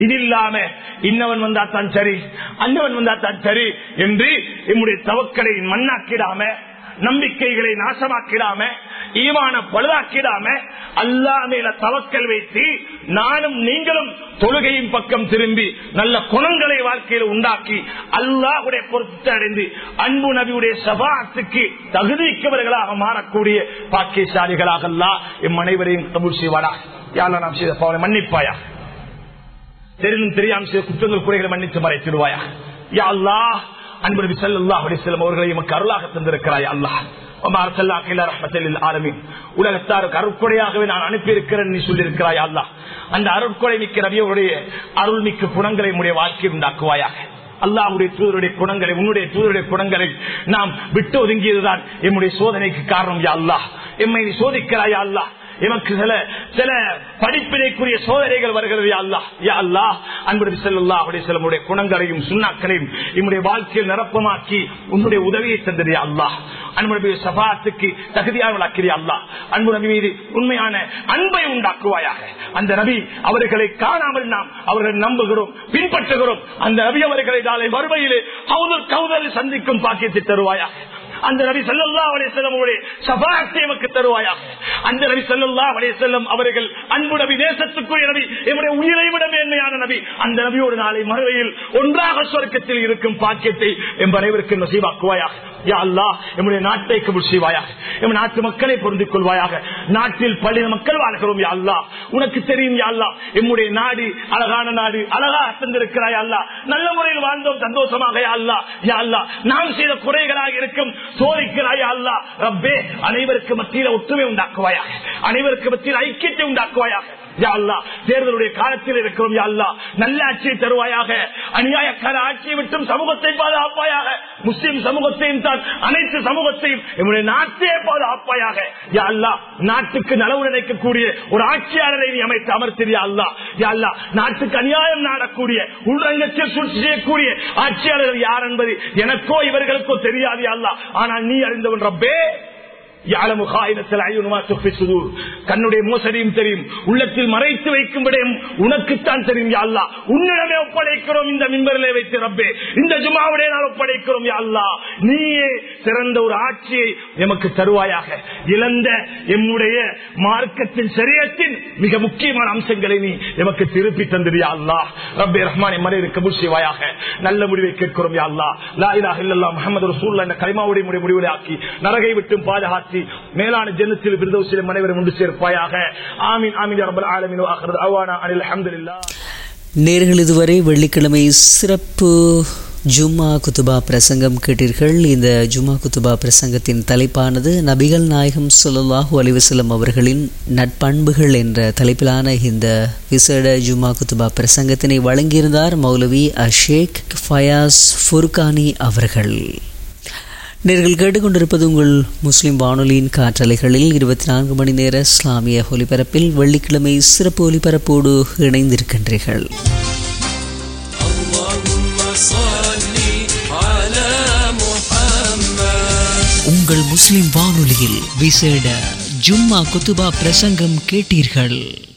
இது இல்லாம இன்னவன் வந்தா தான் சரி அன்னவன் வந்தா தான் சரி என்று நம்முடைய தவக்களை மண்ணாக்கிடாம நம்பிக்கைகளை நாசமாக்கிடாம ஈமான பழுதாக்கிடாம அல்லா மேல தவக்கல் வைத்து நானும் நீங்களும் தொழுகையின் பக்கம் திரும்பி நல்ல குணங்களை வாழ்க்கையில் உண்டாக்கி அல்லாஹுடைய பொருத்தத்தை அடைந்து அன்பு நபியுடைய சபாத்துக்கு தகுதிக்கவர்களாக மாறக்கூடிய பாக்கியசாலிகளாக அல்லா எம் அனைவரையும் கபூர் செய்வாரா யாரா நாம் செய்த பாவனை மன்னிப்பாயா தெரிந்தும் தெரியாமல் செய்த குற்றங்கள் குறைகளை மன்னித்து மறைத்திடுவாயா யா அல்லாஹ் அன்பு நபி ஸல்லல்லாஹு அலைஹி வஸல்லம் அவர்களை எமக்கு அருளாக தந்திருக்கிறாய் அல்லாஹ் உலகத்தாருக்கு அருட்கொடையாகவே நான் அனுப்பியிருக்கிறேன் நீ சொல்லியிருக்கிறாய் அல்லா அந்த அருட்கொடை மிக்க ரவியோடைய அருள் மிக்க குணங்களை உடைய வாழ்க்கையை உண்டாக்குவாயாக அல்லாவுடைய தூதருடைய குணங்களை உன்னுடைய தூதருடைய குணங்களை நாம் விட்டு ஒதுங்கியதுதான் எம்முடைய சோதனைக்கு காரணம் யா அல்லாஹ் எம்மை நீ சோதிக்கிறாயா அல்லாஹ் எமக்கு சில சில படிப்பினைக்குரிய சோதனைகள் வருகிறது யா அல்லாஹ் யா அல்லாஹ் அன்புடைய செல்லல்லா அவருடைய சிலமுடைய குணங்களையும் சுண்ணாக்களையும் என்னுடைய வாழ்க்கையில் நிரப்பமாக்கி உன்னுடைய உதவியை தந்தது யா அல்லாஹ் அன்புடைய சபாத்துக்கு தகுதியானவளாக்கிறியா அல்லாஹ் அன்பு நபி மீது உண்மையான அன்பை உண்டாக்குவாயாக அந்த நபி அவர்களை காணாமல் நாம் அவர்களை நம்புகிறோம் பின்பற்றுகிறோம் அந்த நபி அவர்களை நாளை மறுமையிலே கவுதல் கவுதல் சந்திக்கும் பாக்கியத்தை தருவாயாக அந்த நபி சல்லா அலிசல்லமுடைய சபாத்தை எமக்கு தருவாயாக அந்த நபி சல்லா அலிசல்லம் அவர்கள் அன்பு நபி தேசத்துக்குரிய நபி எம்முடைய உயிரை விட மேன்மையான நபி அந்த நபியோடு நாளை மறுவையில் ஒன்றாக சொர்க்கத்தில் இருக்கும் பாக்கியத்தை எம் அனைவருக்கு நசீவாக்குவாயாக யா அல்லா எம்முடைய நாட்டை கபுல் செய்வாயாக எம் நாட்டு மக்களை பொருந்திக் கொள்வாயாக நாட்டில் பள்ளி மக்கள் வாழ்கிறோம் யா அல்லா உனக்கு தெரியும் யா அல்லா எம்முடைய நாடு அழகான நாடு அழகா தந்திருக்கிறாய் அல்லா நல்ல முறையில் வாழ்ந்தோம் சந்தோஷமாக யா அல்லா யா அல்லா நாம் செய்த குறைகளாக இருக்கும் சோதிக்கிறாயா அல்லா ரப்பே அனைவருக்கு மத்தியில் ஒற்றுமை உண்டாக்குவாயாக அனைவருக்கு மத்தியில் ஐக்கியத்தை உண்டாக்குவாயாக தேர்தலுடைய காலத்தில் இருக்கிறோம் யாழ்லா நல்ல ஆட்சியை தருவாயாக அநியாயக்கார ஆட்சியை விட்டும் சமூகத்தை பாதுகாப்பாயாக முஸ்லிம் சமூகத்தையும் தான் அனைத்து சமூகத்தையும் என்னுடைய நாட்டையே பாதுகாப்பாயாக யாழ்லா நாட்டுக்கு நலவு நினைக்கக்கூடிய ஒரு ஆட்சியாளரை நீ அமைத்து அமர்த்தியா அல்லா யாழ்லா நாட்டுக்கு அநியாயம் நாடக்கூடிய உள்ரங்கத்தில் சூழ்ச்சி செய்யக்கூடிய ஆட்சியாளர்கள் யார் என்பது எனக்கோ இவர்களுக்கோ தெரியாது அல்லா ஆனால் நீ அறிந்தவன் ரப்பே கண்ணுடைய மோசடியும் தெரியும் உள்ளத்தில் மறைத்து வைக்கும் விடயம் உனக்குத்தான் தெரியும் யாழ்லா உன்னிடமே ஒப்படைக்கிறோம் இந்த மின்பரிலே வைத்து ரப்பே இந்த ஜுமாவுடைய நாள் ஒப்படைக்கிறோம் யாழ்லா நீயே சிறந்த ஒரு ஆட்சியை எமக்கு தருவாயாக இழந்த எம்முடைய மார்க்கத்தின் சரியத்தின் மிக முக்கியமான அம்சங்களை நீ எமக்கு திருப்பி தந்திரியா அல்லா ரப்பே ரஹ்மான் எம்மனை கபூல் செய்வாயாக நல்ல முடிவை கேட்கிறோம் யா அல்லா லா இலாஹ இல்லல்லாஹ் முஹம்மது ரசூலுல்லாஹ் என்ற கலிமாவுடைய முடிவு முடிவுரை ஆக்கி நரகை விட்டும் பாதுகாத்து மேலான ஜன்னத்தில் பிரதோசிலும் அனைவரும் ஒன்று சேர்ப்பாயாக ஆமீன் ஆமீன் ரப்பல் ஆலமீன் வாஹிரு அவானா அனில் அல்ஹம்துலில்லாஹ் நேர்கள் இதுவரை வெள்ளிக்கிழமை சிறப்பு ஜும்மா குத்துபா பிரசங்கம் கேட்டீர்கள் இந்த ஜும்மா குத்துபா பிரசங்கத்தின் தலைப்பானது நபிகள் நாயகம் சொல்லல்லாஹூ அலிவசல்லம் அவர்களின் நட்பண்புகள் என்ற தலைப்பிலான இந்த விசேட ஜும்மா குத்துபா பிரசங்கத்தினை வழங்கியிருந்தார் மௌலவி அஷேக் ஃபயாஸ் ஃபுர்கானி அவர்கள் நேர்கள் கேட்டுக்கொண்டிருப்பது உங்கள் முஸ்லிம் வானொலியின் காற்றலைகளில் இருபத்தி நான்கு மணி நேர இஸ்லாமிய ஒலிபரப்பில் வெள்ளிக்கிழமை சிறப்பு ஒலிபரப்போடு இணைந்திருக்கின்றீர்கள் உங்கள் முஸ்லிம் வானொலியில் விசேட ஜும்மா குத்துபா பிரசங்கம் கேட்டீர்கள்